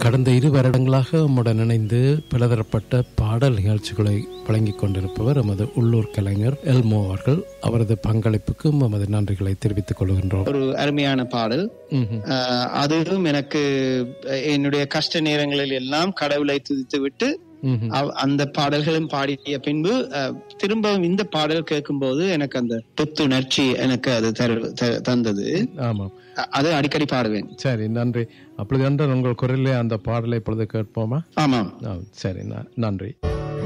கடந்த இரு வருடங்களாக உம்முடன் இணைந்து பலதரப்பட்ட பாடல் நிகழ்ச்சிகளை வழங்கிக் கொண்டிருப்பவர் எமது உள்ளூர் கலைஞர் எல்மோ அவர்கள் அவரது பங்களிப்புக்கும் எமது நன்றிகளை தெரிவித்துக் கொள்கின்றோம் ஒரு அருமையான பாடல் ம்ஹும். ஆஹ் அதுவும் எனக்கு அஹ், என்னுடைய கஷ்ட நேரங்களில் எல்லாம் கடவுளை துதித்து விட்டு ம்ஹும். அவ்- அந்த பாடல்களும் பாடிய பின்பு அஹ், திரும்பவும் இந்த பாடல் கேட்கும்போது எனக்கு அந்த புத்துணர்ச்சி எனக்கு அது தரு- த- தந்தது ஆமாம் அ- அது அடிக்கடி பாடுவேன் சரி நன்றி அப்படி என்றால் உங்கள் குரலிலே அந்த பாடலை இப்பொழுது கேட்போமா ஆமாம் ஆ, சரி ந- நன்றி